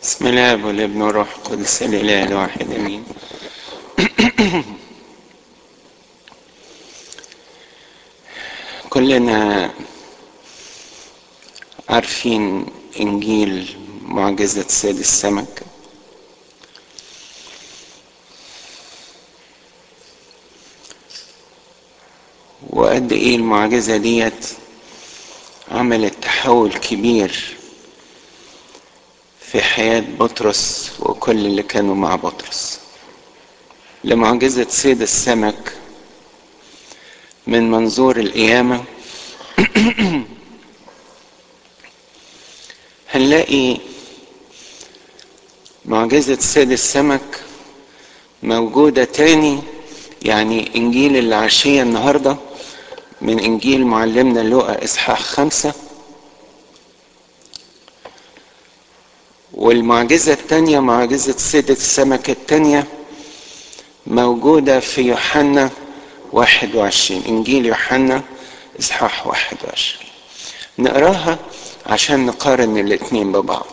بسم الله والابن والروح القدس الاله الواحد امين كلنا عارفين انجيل معجزة سيد السمك وقد ايه المعجزة ديت عملت تحول كبير في حياة بطرس وكل اللي كانوا مع بطرس لمعجزة صيد السمك من منظور القيامة هنلاقي معجزة صيد السمك موجودة تاني يعني إنجيل العشية النهاردة من إنجيل معلمنا لوقا إصحاح خمسة والمعجزة التانية معجزة صيد السمك التانية موجودة في يوحنا واحد وعشرين إنجيل يوحنا إصحاح واحد وعشرين نقراها عشان نقارن الاتنين ببعض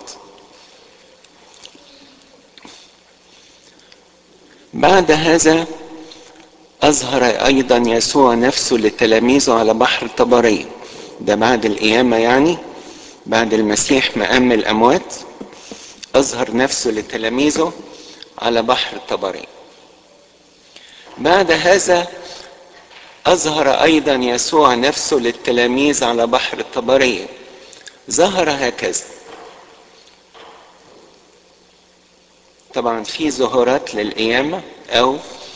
بعد هذا أظهر أيضا يسوع نفسه لتلاميذه على بحر طبرية ده بعد القيامة يعني بعد المسيح مقام الأموات أظهر نفسه لتلاميذه على بحر طبرية بعد هذا أظهر أيضا يسوع نفسه للتلاميذ على بحر طبرية ظهر هكذا طبعا في ظهورات للقيامة أو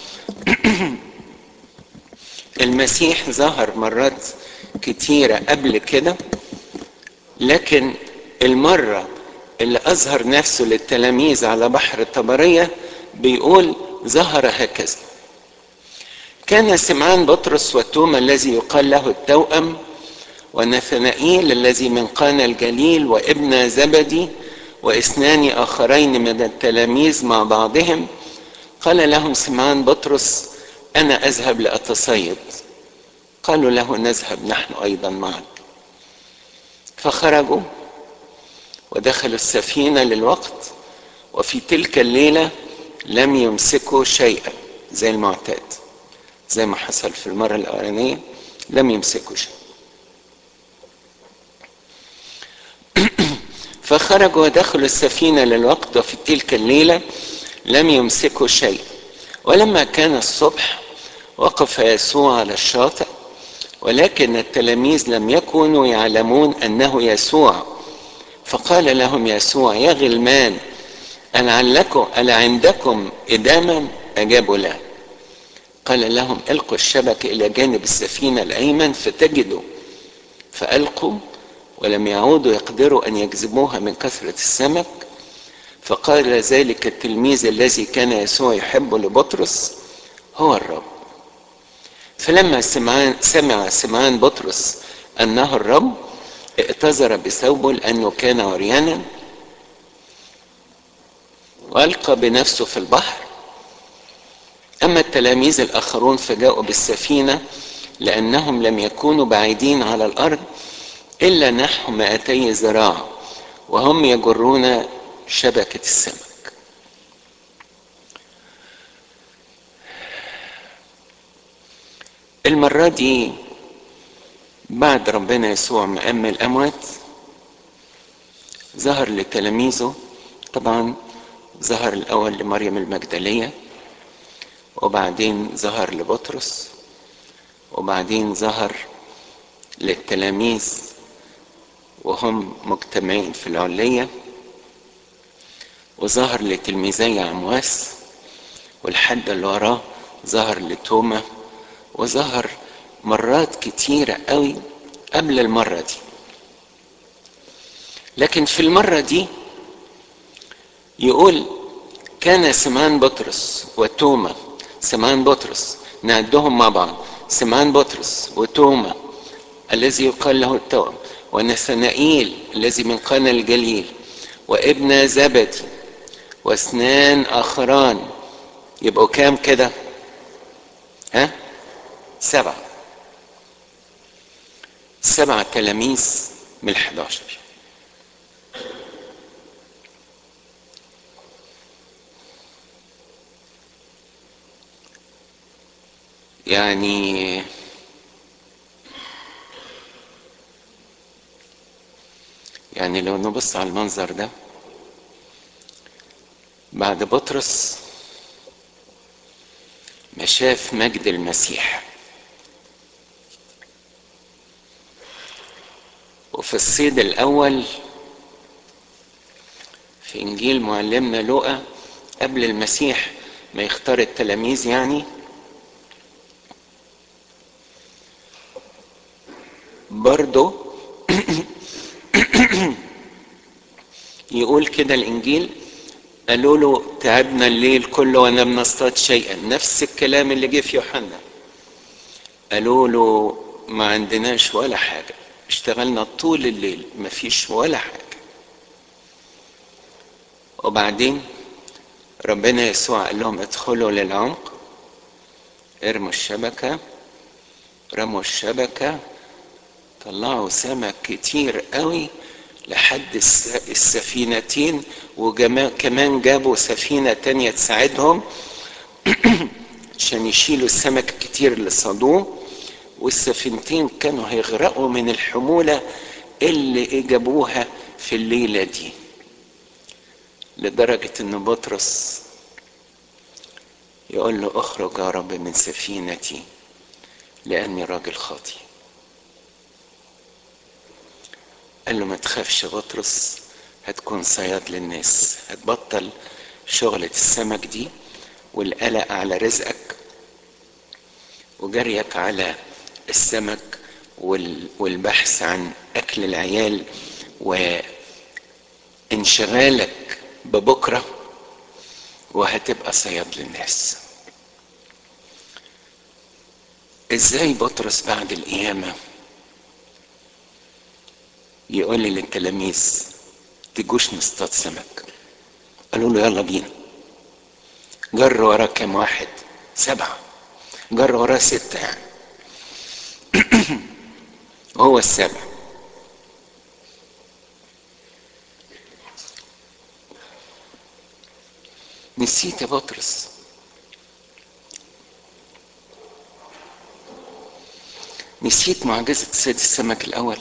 المسيح ظهر مرات كتيرة قبل كده لكن المرة اللي أظهر نفسه للتلاميذ على بحر طبرية بيقول ظهر هكذا كان سمعان بطرس وتوما الذي يقال له التوأم ونثنائيل الذي من قانا الجليل وابن زبدي واثنان آخرين من التلاميذ مع بعضهم قال لهم سمعان بطرس أنا أذهب لأتصيد قالوا له نذهب نحن أيضا معك فخرجوا ودخلوا السفينة للوقت وفي تلك الليلة لم يمسكوا شيئا زي المعتاد زي ما حصل في المرة الأولانية لم يمسكوا شيئا فخرجوا ودخلوا السفينة للوقت وفي تلك الليلة لم يمسكوا شيء ولما كان الصبح وقف يسوع على الشاطئ ولكن التلاميذ لم يكونوا يعلمون انه يسوع فقال لهم يسوع يا غلمان ألا عندكم ألا عندكم إداما أجابوا لا قال لهم القوا الشبكة إلى جانب السفينة الأيمن فتجدوا فألقوا ولم يعودوا يقدروا أن يجذبوها من كثرة السمك فقال ذلك التلميذ الذي كان يسوع يحبه لبطرس هو الرب فلما سمعان سمع سمعان بطرس أنه الرب ائتذر بثوبه لأنه كان عريانا وألقى بنفسه في البحر أما التلاميذ الآخرون فجاءوا بالسفينة لأنهم لم يكونوا بعيدين على الأرض إلا نحو مائتي ذراع وهم يجرون شبكة السمك المرة دي بعد ربنا يسوع مقام الأموات ظهر لتلاميذه طبعا ظهر الأول لمريم المجدلية وبعدين ظهر لبطرس وبعدين ظهر للتلاميذ وهم مجتمعين في العلية وظهر لتلميذي عمواس والحد اللي وراه ظهر لتوما وظهر مرات كتيرة قوي قبل المرة دي لكن في المرة دي يقول كان سمان بطرس وتوما سمان بطرس نعدهم مع بعض سمان بطرس وتوما الذي يقال له التوأم ونثنائيل الذي من قنا الجليل وابن زبدي واثنان اخران يبقوا كام كده ها سبعة سبعة تلاميذ من الحداشر يعني يعني لو نبص على المنظر ده بعد بطرس ما شاف مجد المسيح وفي الصيد الأول في إنجيل معلمنا لوقا قبل المسيح ما يختار التلاميذ يعني برضه يقول كده الإنجيل قالوا له تعبنا الليل كله ولم نصطاد شيئا نفس الكلام اللي جه في يوحنا قالوا له ما عندناش ولا حاجة اشتغلنا طول الليل ما فيش ولا حاجة وبعدين ربنا يسوع قال لهم ادخلوا للعمق ارموا الشبكة رموا الشبكة طلعوا سمك كتير قوي لحد السفينتين وكمان جابوا سفينة تانية تساعدهم عشان يشيلوا السمك الكتير اللي صادوه والسفينتين كانوا هيغرقوا من الحمولة اللي جابوها في الليلة دي لدرجة ان بطرس يقول له اخرج يا رب من سفينتي لاني راجل خاطي قال له ما تخافش بطرس هتكون صياد للناس هتبطل شغلة السمك دي والقلق على رزقك وجريك على السمك والبحث عن أكل العيال وانشغالك ببكرة وهتبقى صياد للناس ازاي بطرس بعد القيامه يقول لي للتلاميذ تجوش نصطاد سمك قالوا له يلا بينا جر وراه كام واحد سبعة جر وراه ستة يعني هو السابع نسيت يا بطرس نسيت معجزة صيد السمك الأول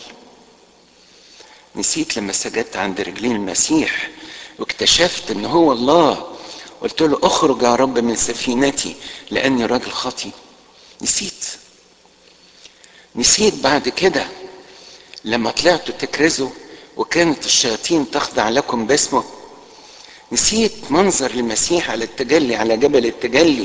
نسيت لما سجدت عند رجلين المسيح واكتشفت ان هو الله قلت له اخرج يا رب من سفينتي لاني راجل خاطي نسيت نسيت بعد كده لما طلعتوا تكرزوا وكانت الشياطين تخضع لكم باسمه نسيت منظر المسيح على التجلي على جبل التجلي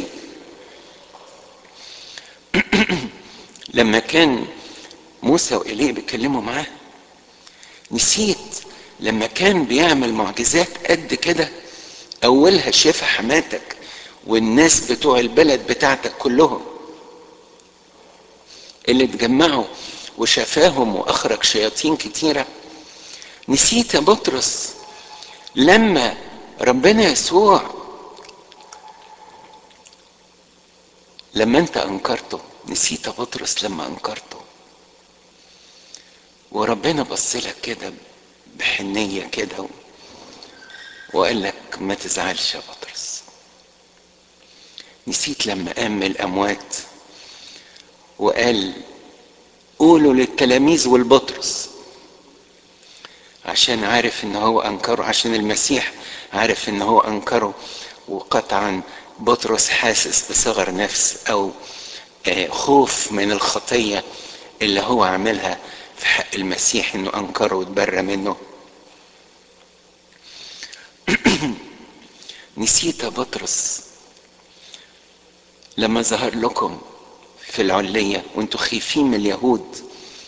لما كان موسى وإيليا بيتكلموا معاه نسيت لما كان بيعمل معجزات قد كده اولها شفا حماتك والناس بتوع البلد بتاعتك كلهم اللي اتجمعوا وشفاهم واخرج شياطين كتيره نسيت يا بطرس لما ربنا يسوع لما انت انكرته نسيت يا بطرس لما انكرته وربنا بص لك كده بحنية كده وقال لك ما تزعلش يا بطرس نسيت لما قام من الأموات وقال قولوا للتلاميذ والبطرس عشان عارف ان هو انكره عشان المسيح عارف ان هو انكره وقطعا بطرس حاسس بصغر نفس او خوف من الخطيه اللي هو عملها في حق المسيح انه انكره واتبرى منه نسيت يا بطرس لما ظهر لكم في العلية وانتوا خايفين من اليهود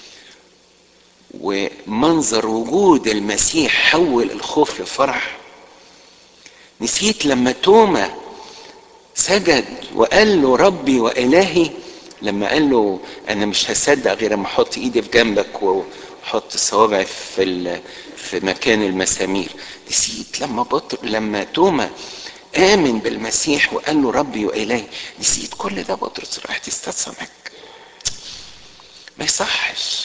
ومنظر وجود المسيح حول الخوف لفرح نسيت لما توما سجد وقال له ربي وإلهي لما قال له انا مش هصدق غير اما احط ايدي في جنبك واحط صوابعي في في مكان المسامير نسيت لما بطر لما توما امن بالمسيح وقال له ربي والهي نسيت كل ده بطرس راح تصطاد سمك ما يصحش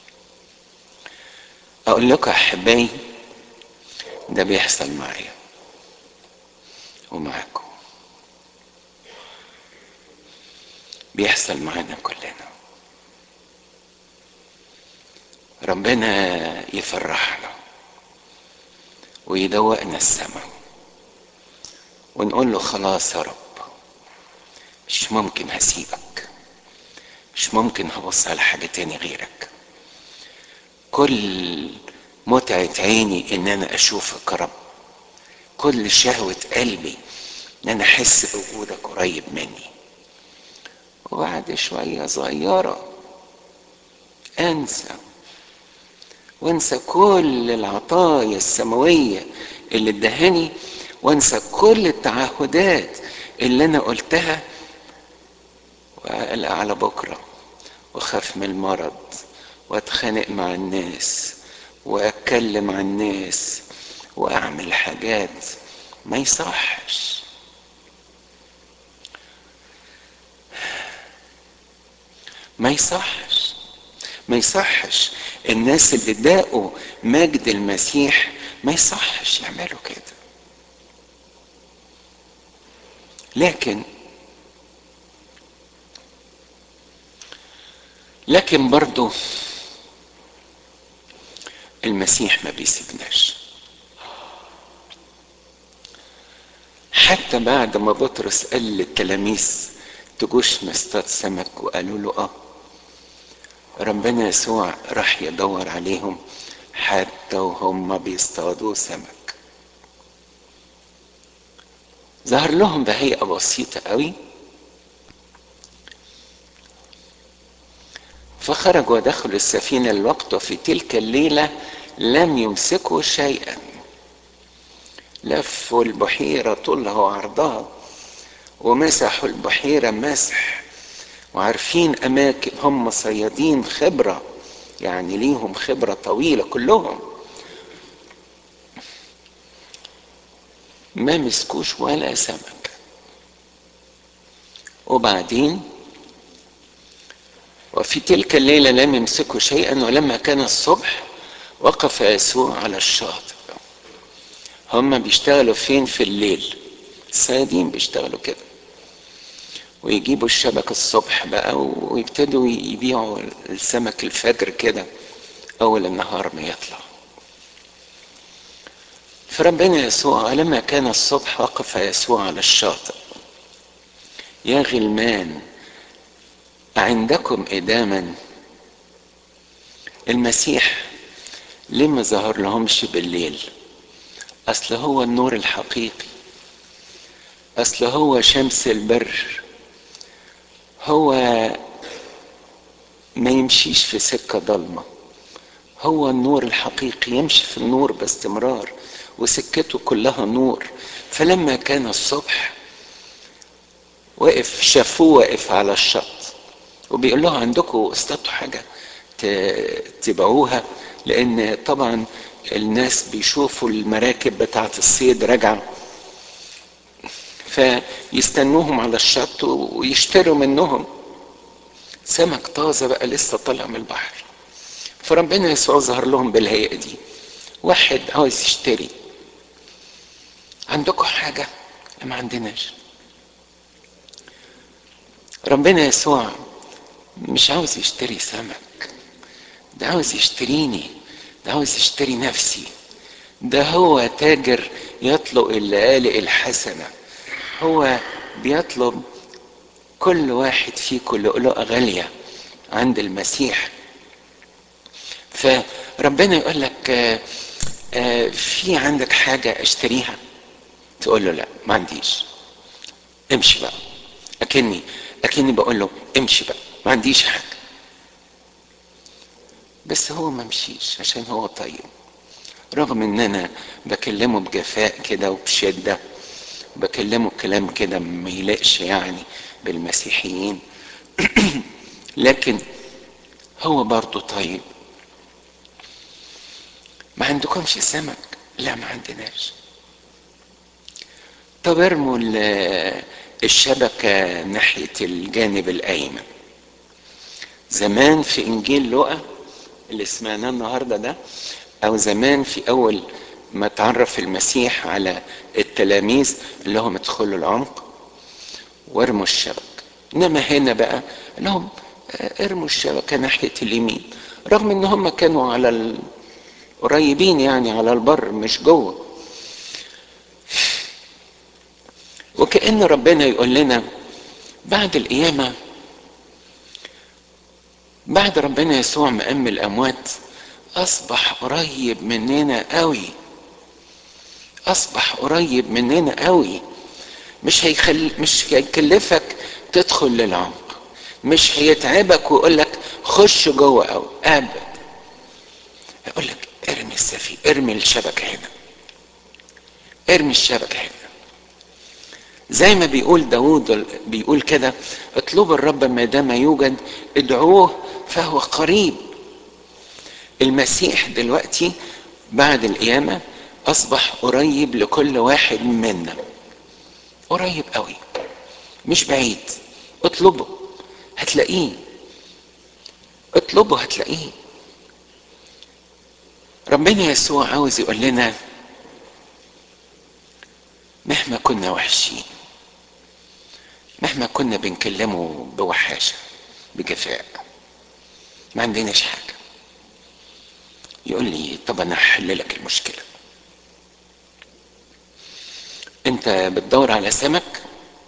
اقول لكم يا احبائي ده بيحصل معايا ومعاكم بيحصل معانا كلنا ربنا يفرحنا ويدوقنا السماء ونقول له خلاص يا رب مش ممكن هسيبك مش ممكن هبص على حاجة تاني غيرك كل متعة عيني ان انا اشوفك يا رب كل شهوة قلبي ان انا احس بوجودك قريب مني وبعد شوية صغيرة انسى وانسى كل العطايا السماوية اللي ادهاني وانسى كل التعهدات اللي انا قلتها واقلق على بكرة واخاف من المرض واتخانق مع الناس واتكلم عن الناس واعمل حاجات ما يصحش ما يصحش ما يصحش الناس اللي داقوا مجد المسيح ما يصحش يعملوا كده لكن لكن برضو المسيح ما بيسيبناش حتى بعد ما بطرس قال للتلاميذ تجوش نصطاد سمك وقالوا له اه ربنا يسوع راح يدور عليهم حتى وهم بيصطادوا سمك ظهر لهم بهيئة بسيطة قوي فخرجوا ودخلوا السفينة الوقت وفي تلك الليلة لم يمسكوا شيئا لفوا البحيرة طولها وعرضها ومسحوا البحيرة مسح وعارفين أماكن هم صيادين خبرة يعني ليهم خبرة طويلة كلهم ما مسكوش ولا سمك وبعدين وفي تلك الليلة لم يمسكوا شيئا ولما كان الصبح وقف يسوع على الشاطئ هم بيشتغلوا فين في الليل الصيادين بيشتغلوا كده ويجيبوا الشبك الصبح بقى ويبتدوا يبيعوا السمك الفجر كده اول النهار ما يطلع فربنا يسوع لما كان الصبح وقف يسوع على الشاطئ يا غلمان عندكم إداما المسيح ليه ما ظهر لهمش بالليل أصل هو النور الحقيقي أصل هو شمس البر هو ما يمشيش في سكة ضلمة هو النور الحقيقي يمشي في النور باستمرار وسكته كلها نور فلما كان الصبح وقف شافوه واقف على الشط وبيقول له عندكم اصطادتوا حاجه تبيعوها لان طبعا الناس بيشوفوا المراكب بتاعه الصيد راجعه فيستنوهم على الشط ويشتروا منهم سمك طازه بقى لسه طالع من البحر فربنا يسوع ظهر لهم بالهيئه دي واحد عاوز يشتري عندكم حاجه ما عندناش ربنا يسوع مش عاوز يشتري سمك ده عاوز يشتريني ده عاوز يشتري نفسي ده هو تاجر يطلق اللآلئ الحسنة هو بيطلب كل واحد فيكم لؤلؤة غالية عند المسيح فربنا يقول لك آه آه في عندك حاجة اشتريها تقول له لا ما عنديش امشي بقى اكني اكني بقول له امشي بقى ما عنديش حاجه بس هو ما مشيش عشان هو طيب رغم ان انا بكلمه بجفاء كده وبشده بكلمه كلام كده ما يلاقش يعني بالمسيحيين لكن هو برضه طيب ما عندكمش سمك لا ما عندناش طب ارموا الشبكة ناحية الجانب الأيمن زمان في إنجيل لوقا اللي سمعناه النهاردة ده أو زمان في أول ما تعرف المسيح على التلاميذ اللي هم ادخلوا العمق وارموا الشبك انما هنا بقى لهم ارموا الشبكة ناحية اليمين رغم ان هم كانوا على ال... قريبين يعني على البر مش جوه وكأن ربنا يقول لنا بعد القيامة بعد ربنا يسوع مقام الأموات أصبح قريب مننا قوي أصبح قريب مننا قوي مش هيخل مش هيكلفك تدخل للعمق مش هيتعبك ويقول لك خش جوه قوي ابدا يقول لك ارمي السفينه ارمي الشبكه هنا ارمي الشبكه هنا زي ما بيقول داود بيقول كده اطلبوا الرب ما دام يوجد ادعوه فهو قريب المسيح دلوقتي بعد القيامة أصبح قريب لكل واحد منا قريب قوي مش بعيد اطلبه هتلاقيه اطلبه هتلاقيه ربنا يسوع عاوز يقول لنا مهما كنا وحشين مهما كنا بنكلمه بوحاشة بجفاء ما عندناش حاجة يقول لي طب انا هحل لك المشكلة انت بتدور على سمك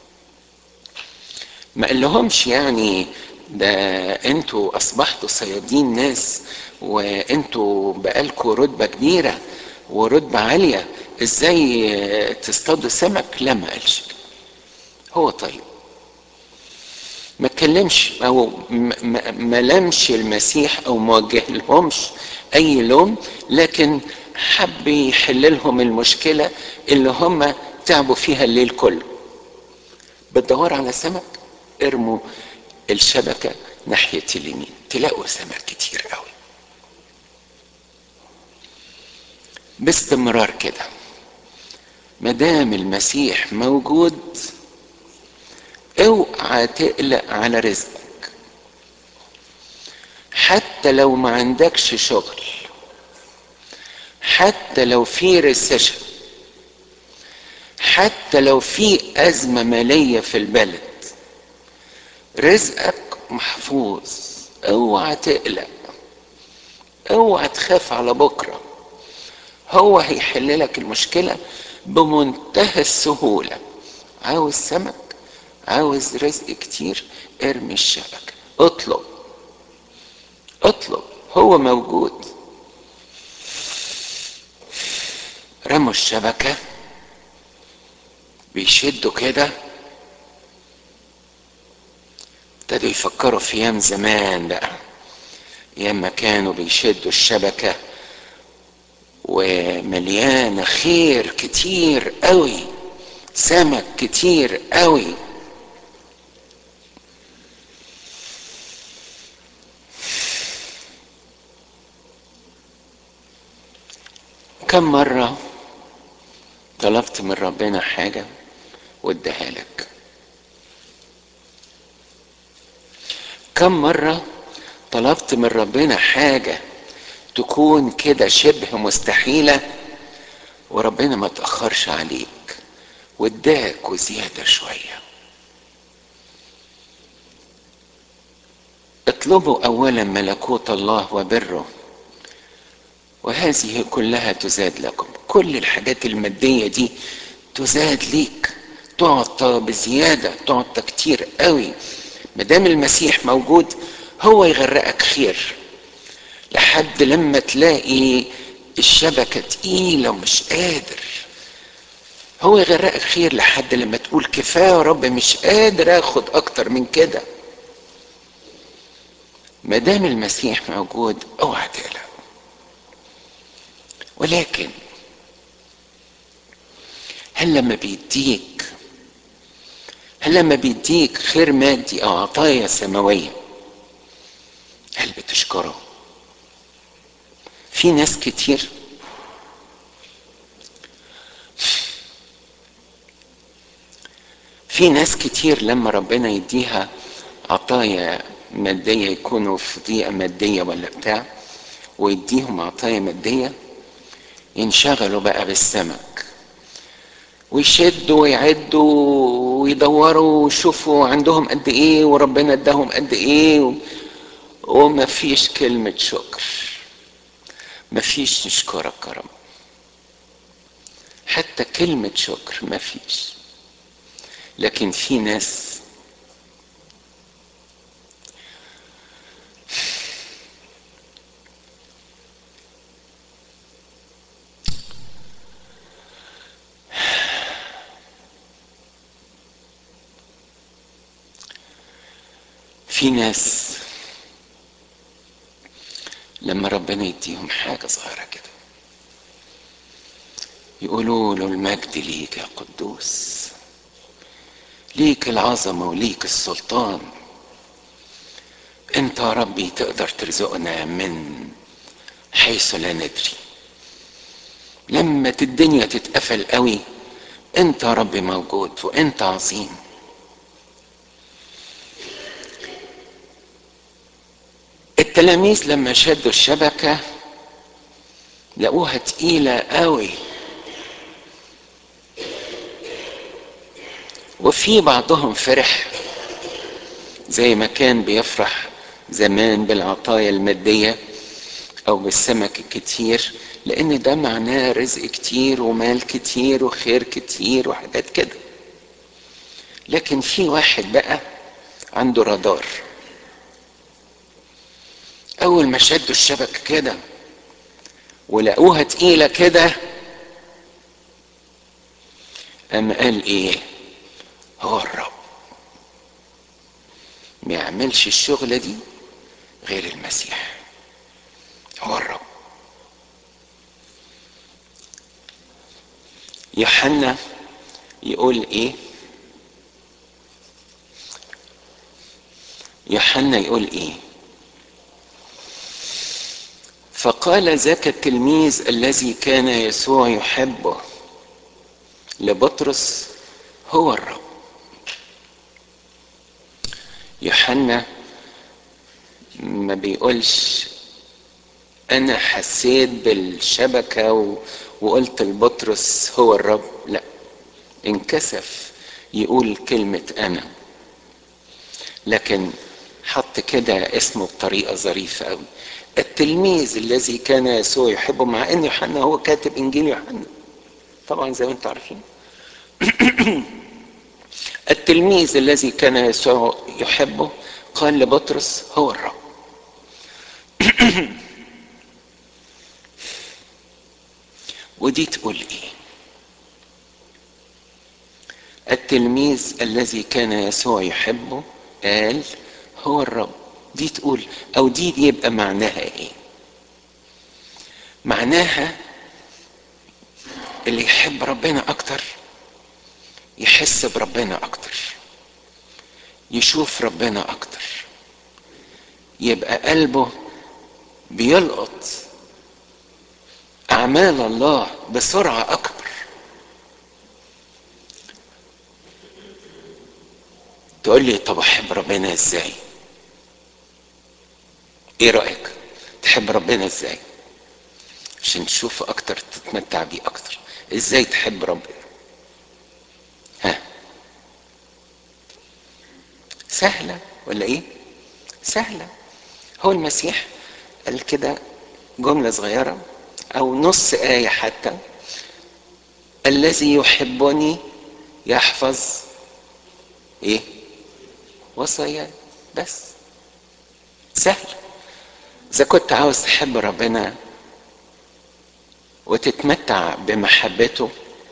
ما قالهمش يعني ده انتوا اصبحتوا صيادين ناس وانتوا بقالكوا رتبة كبيرة ورتبة عالية ازاي تصطادوا سمك لا ما قالش هو طيب ما اتكلمش او ما لمش المسيح او ما وجه لهمش اي لوم لكن حب يحل لهم المشكله اللي هم تعبوا فيها الليل كله بتدور على سمك ارموا الشبكه ناحيه اليمين تلاقوا سمك كتير قوي باستمرار كده ما دام المسيح موجود اوعى تقلق على رزقك حتى لو ما عندكش شغل حتى لو في ريسيشن حتى لو في أزمة مالية في البلد رزقك محفوظ اوعى تقلق اوعى تخاف على بكرة هو هيحل لك المشكلة بمنتهى السهولة عاوز سمك عاوز رزق كتير ارمي الشبكة اطلب اطلب هو موجود رموا الشبكة بيشدوا كده ابتدوا يفكروا في ايام زمان بقى ايام ما كانوا بيشدوا الشبكة ومليانة خير كتير قوي سمك كتير قوي كم مرة طلبت من ربنا حاجة واداها لك كم مرة طلبت من ربنا حاجة تكون كده شبه مستحيلة وربنا ما تأخرش عليك واداك وزيادة شوية اطلبوا أولا ملكوت الله وبره وهذه كلها تزاد لكم كل الحاجات المادية دي تزاد ليك تعطى بزيادة تعطى كتير قوي مدام المسيح موجود هو يغرقك خير لحد لما تلاقي الشبكة تقيلة ومش قادر هو يغرقك خير لحد لما تقول كفاية يا رب مش قادر اخد اكتر من كده مدام المسيح موجود اوعى تقلق ولكن هل لما بيديك هل لما بيديك خير مادي او عطايا سماويه هل بتشكره في ناس كتير في ناس كتير لما ربنا يديها عطايا مادية يكونوا في ضيقة مادية ولا بتاع ويديهم عطايا مادية ينشغلوا بقى بالسمك ويشدوا ويعدوا ويدوروا ويشوفوا عندهم قد ايه وربنا اداهم قد ايه و... وما فيش كلمة شكر ما فيش نشكرك يا رب حتى كلمة شكر ما فيش لكن في ناس في ناس لما ربنا يديهم حاجة صغيرة كده يقولوا له المجد ليك يا قدوس ليك العظمة وليك السلطان انت يا ربي تقدر ترزقنا من حيث لا ندري لما الدنيا تتقفل قوي انت يا ربي موجود وانت عظيم التلاميذ لما شدوا الشبكة لقوها تقيلة قوي وفي بعضهم فرح زي ما كان بيفرح زمان بالعطايا المادية أو بالسمك الكتير لأن ده معناه رزق كتير ومال كتير وخير كتير وحاجات كده لكن في واحد بقى عنده رادار أول ما شدوا الشبكة كده ولقوها تقيلة كده قام قال إيه هو الرب ما يعملش الشغلة دي غير المسيح هو الرب يوحنا يقول ايه يوحنا يقول ايه فقال ذاك التلميذ الذي كان يسوع يحبه لبطرس هو الرب يوحنا ما بيقولش انا حسيت بالشبكه و... وقلت لبطرس هو الرب لا انكسف يقول كلمه انا لكن حط كده اسمه بطريقه ظريفه قوي التلميذ الذي كان يسوع يحبه مع ان يوحنا هو كاتب انجيل يوحنا طبعا زي ما انتم عارفين التلميذ الذي كان يسوع يحبه قال لبطرس هو الرب ودي تقول ايه التلميذ الذي كان يسوع يحبه قال هو الرب دي تقول او دي, دي يبقى معناها ايه معناها اللي يحب ربنا اكتر يحس بربنا اكتر يشوف ربنا اكتر يبقى قلبه بيلقط اعمال الله بسرعه اكبر تقول لي طب احب ربنا ازاي ايه رايك تحب ربنا ازاي عشان تشوفه اكتر تتمتع بيه اكتر ازاي تحب ربنا ها سهلة ولا ايه سهلة هو المسيح قال كده جملة صغيرة او نص آية حتى الذي يحبني يحفظ ايه وصاياي بس سهل اذا كنت عاوز تحب ربنا وتتمتع بمحبته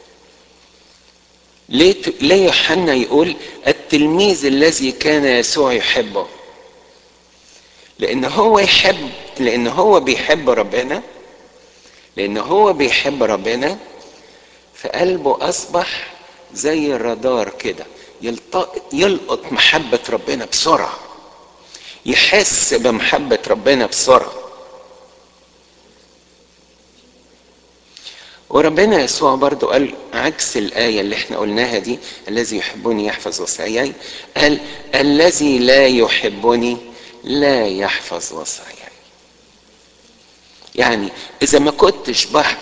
ليه ليه يوحنا يقول التلميذ الذي كان يسوع يحبه لان هو يحب لان هو بيحب ربنا لان هو بيحب ربنا فقلبه اصبح زي الرادار كده يلقط يلقط محبة ربنا بسرعة يحس بمحبة ربنا بسرعة وربنا يسوع برضو قال عكس الآية اللي احنا قلناها دي الذي يحبني يحفظ وصاياي قال الذي لا يحبني لا يحفظ وصاياي يعني إذا ما كنتش بحر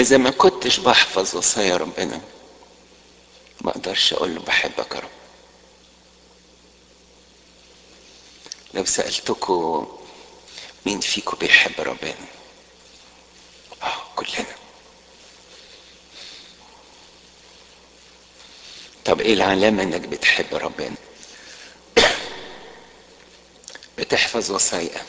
اذا ما كنتش بحفظ وصايا ربنا ما اقدرش اقول له بحبك يا رب لو سألتكم مين فيكم بيحب ربنا اه كلنا طب ايه العلامة انك بتحب ربنا بتحفظ وصايا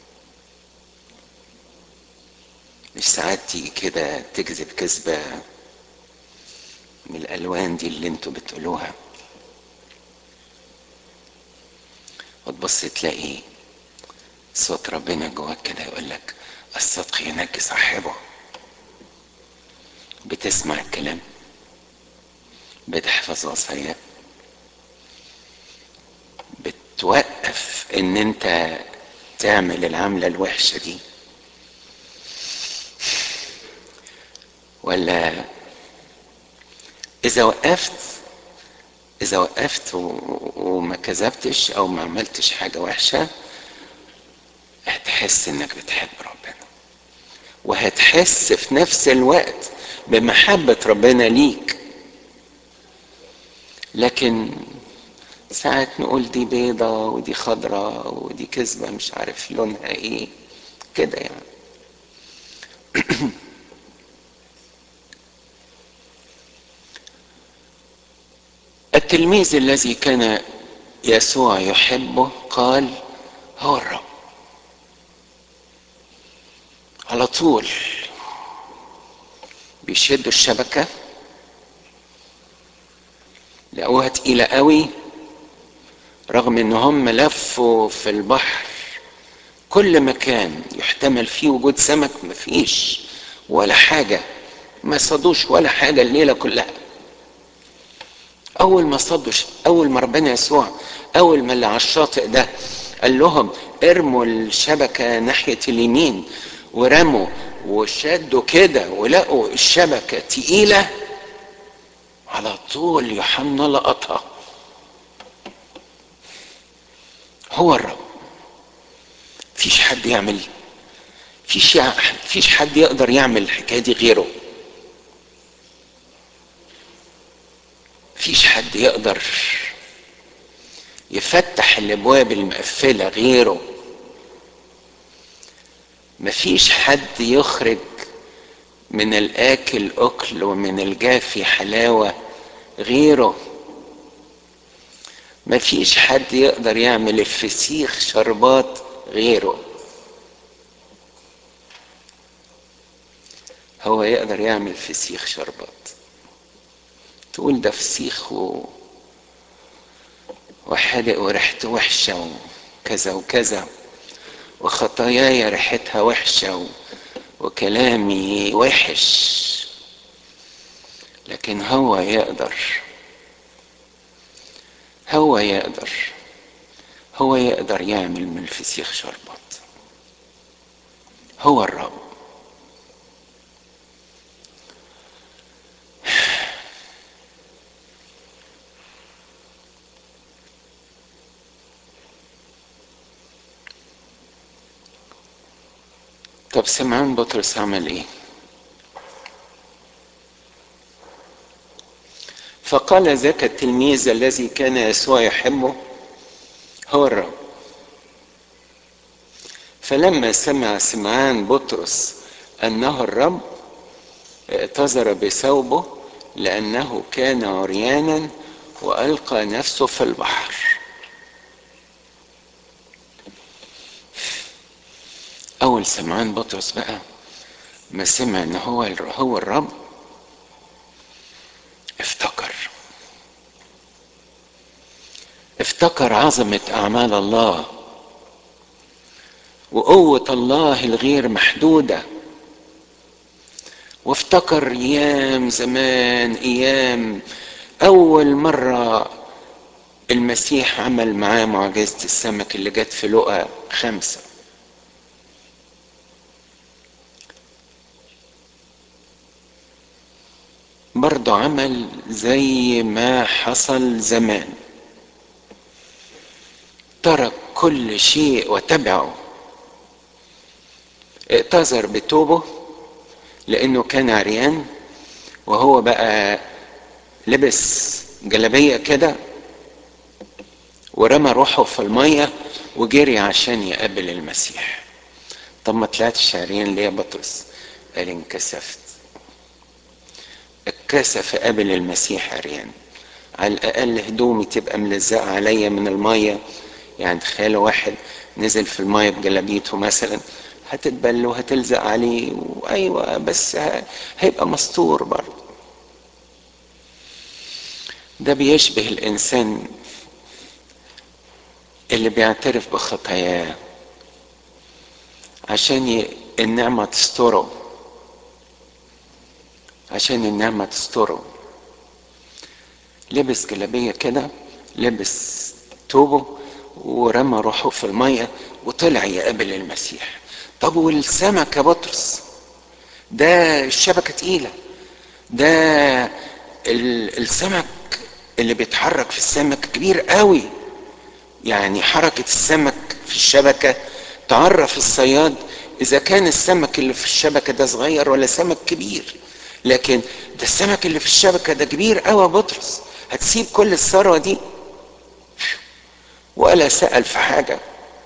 مش ساعات تيجي كده تكذب كذبة من الألوان دي اللي انتوا بتقولوها وتبص تلاقي صوت ربنا جواك كده يقول لك الصدق ينجي صاحبه بتسمع الكلام بتحفظ وصايا بتوقف ان انت تعمل العملة الوحشة دي ولا اذا وقفت اذا وقفت و... وما كذبتش او ما عملتش حاجة وحشة هتحس انك بتحب ربنا وهتحس في نفس الوقت بمحبة ربنا ليك لكن ساعات نقول دي بيضة ودي خضرة ودي كذبة مش عارف لونها ايه كده يعني التلميذ الذي كان يسوع يحبه قال هو الرب على طول بيشدوا الشبكة لقوها تقيلة قوي رغم ان هم لفوا في البحر كل مكان يحتمل فيه وجود سمك مفيش ولا حاجة ما صادوش ولا حاجة الليلة كلها اول ما صدوا اول ما ربنا يسوع اول ما اللي على الشاطئ ده قال لهم ارموا الشبكة ناحية اليمين ورموا وشدوا كده ولقوا الشبكة تقيلة على طول يوحنا لقطها هو الرب فيش حد يعمل فيش فيش حد يقدر يعمل الحكايه دي غيره فيش حد يقدر يفتح الابواب المقفله غيره مفيش حد يخرج من الاكل اكل ومن الجافي حلاوه غيره مفيش حد يقدر يعمل الفسيخ شربات غيره هو يقدر يعمل فسيخ شربات تقول ده فسيخ و... وحادق وريحته وحشة وكذا وكذا وخطاياي ريحتها وحشة و... وكلامي وحش لكن هو يقدر هو يقدر هو يقدر يعمل من الفسيخ شربات هو الرب طب سمعان بطرس عمل ايه فقال ذاك التلميذ الذي كان يسوع يحبه هو الرب فلما سمع سمعان بطرس انه الرب اعتذر بثوبه لانه كان عريانا والقى نفسه في البحر اول سمعان بطرس بقى ما سمع ان هو هو الرب افتكر افتكر عظمة أعمال الله وقوة الله الغير محدودة وافتكر أيام زمان أيام أول مرة المسيح عمل معاه معجزة السمك اللي جت في لقا خمسة برضه عمل زي ما حصل زمان ترك كل شيء وتبعه اعتذر بتوبه لانه كان عريان وهو بقى لبس جلبيه كده ورمى روحه في الميه وجري عشان يقابل المسيح طب ما طلعتش عريان ليه يا بطرس قال انكسفت اتكسف قابل المسيح عريان على الاقل هدومي تبقى ملزقه عليا من الميه يعني تخيلوا واحد نزل في الميه بجلابيته مثلا هتتبل وهتلزق عليه وايوه بس هيبقى مستور برضه ده بيشبه الانسان اللي بيعترف بخطاياه عشان ي... النعمه تستره عشان النعمه تستره لبس جلابيه كده لبس توبه ورمى روحه في الميه وطلع يقابل المسيح طب والسمك يا بطرس ده الشبكه تقيله ده السمك اللي بيتحرك في السمك كبير قوي يعني حركه السمك في الشبكه تعرف الصياد اذا كان السمك اللي في الشبكه ده صغير ولا سمك كبير لكن ده السمك اللي في الشبكه ده كبير قوي يا بطرس هتسيب كل الثروه دي ولا سأل في حاجة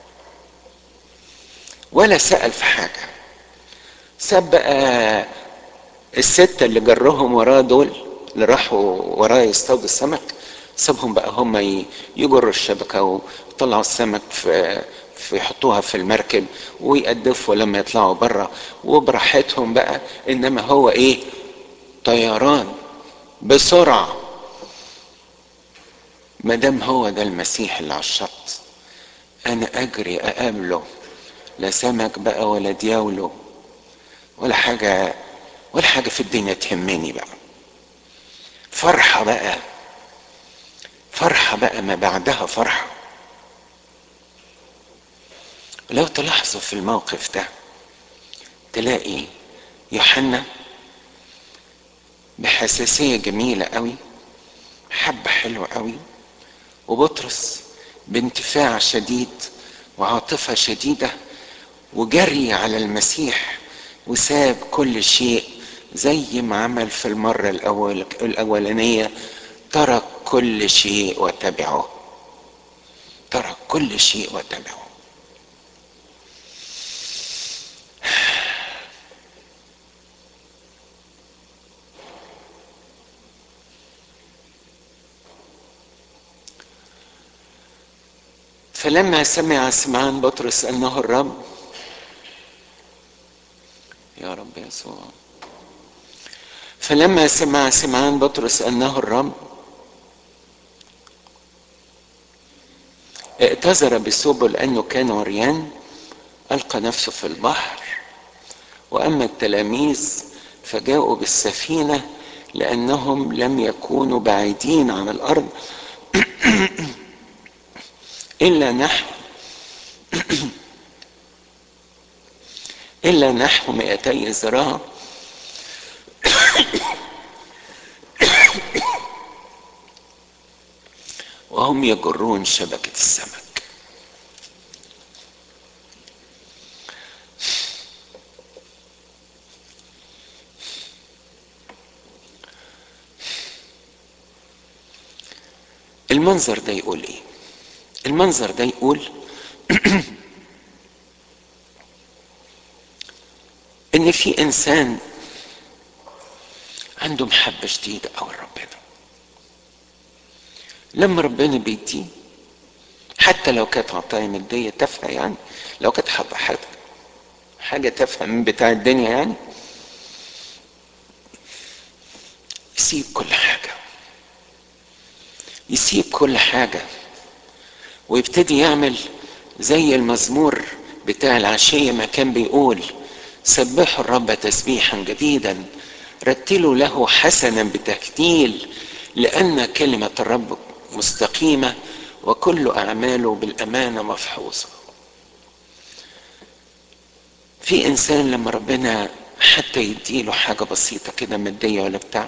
ولا سأل في حاجة ساب بقى الستة اللي جرهم وراه دول اللي راحوا وراه يصطادوا السمك سابهم بقى هم يجروا الشبكة ويطلعوا السمك في في يحطوها في المركب ويقدفوا لما يطلعوا بره وبراحتهم بقى انما هو ايه طيران بسرعه ما دام هو ده المسيح اللي على الشط انا اجري اقابله لا سمك بقى ولا دياوله ولا حاجه ولا حاجه في الدنيا تهمني بقى فرحه بقى فرحه بقى ما بعدها فرحه لو تلاحظوا في الموقف ده تلاقي يوحنا بحساسيه جميله قوي حبه حلوه قوي وبطرس بانتفاع شديد وعاطفة شديدة وجري على المسيح وساب كل شيء زي ما عمل في المرة الأول الأولانية ترك كل شيء وتبعه ترك كل شيء وتبعه فلما سمع سمعان بطرس انه الرب يا رب يسوع فلما سمع سمعان بطرس انه الرب اعتذر بثوبه لانه كان عريان القى نفسه في البحر واما التلاميذ فجاءوا بالسفينه لانهم لم يكونوا بعيدين عن الارض إلا نحو إلا نحو مئتي ذراع وهم يجرون شبكة السمك المنظر ده يقول ايه المنظر ده يقول ان في انسان عنده محبه شديده قوي لربنا لما ربنا بيديه حتى لو كانت عطايا ماديه تافهه يعني لو كانت حاجه حاجه حاجه تافهه من بتاع الدنيا يعني يسيب كل حاجه يسيب كل حاجه ويبتدي يعمل زي المزمور بتاع العشية ما كان بيقول سبحوا الرب تسبيحا جديدا رتلوا له حسنا بتهتيل لأن كلمة الرب مستقيمة وكل أعماله بالأمانة مفحوظة في إنسان لما ربنا حتى يديله حاجة بسيطة كده مادية ولا بتاع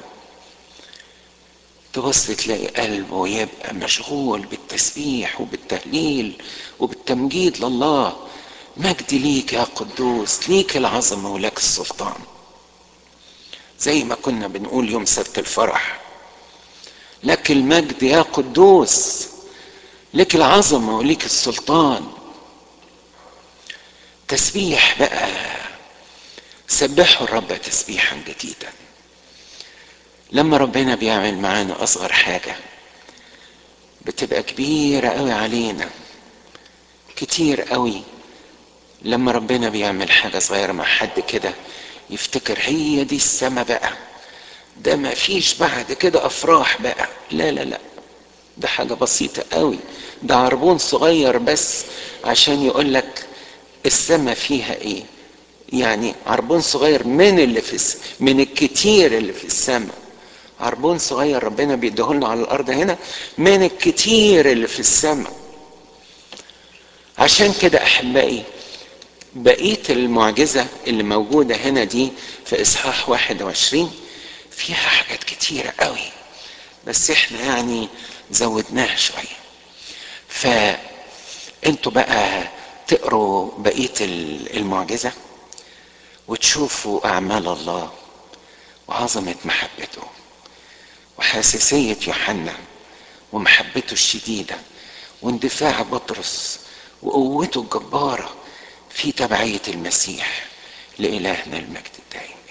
تبص تلاقي قلبه يبقى مشغول بالتسبيح وبالتهليل وبالتمجيد لله مجد ليك يا قدوس ليك العظمه ولك السلطان زي ما كنا بنقول يوم سبت الفرح لك المجد يا قدوس لك العظمة وليك السلطان تسبيح بقى سبحوا الرب تسبيحا جديدا لما ربنا بيعمل معانا اصغر حاجة بتبقى كبيرة قوي علينا كتير قوي لما ربنا بيعمل حاجة صغيرة مع حد كده يفتكر هي دي السما بقى ده ما فيش بعد كده افراح بقى لا لا لا ده حاجة بسيطة قوي ده عربون صغير بس عشان يقول لك السما فيها ايه يعني عربون صغير من اللي في الس... من الكتير اللي في السماء عربون صغير ربنا بيديهولنا على الارض هنا من الكتير اللي في السماء عشان كده احبائي بقيه المعجزه اللي موجوده هنا دي في اصحاح 21 فيها حاجات كتيره قوي بس احنا يعني زودناها شويه فانتوا بقى تقروا بقيه المعجزه وتشوفوا اعمال الله وعظمه محبته وحساسيه يوحنا ومحبته الشديده واندفاع بطرس وقوته الجباره في تبعيه المسيح لالهنا المجد الدائم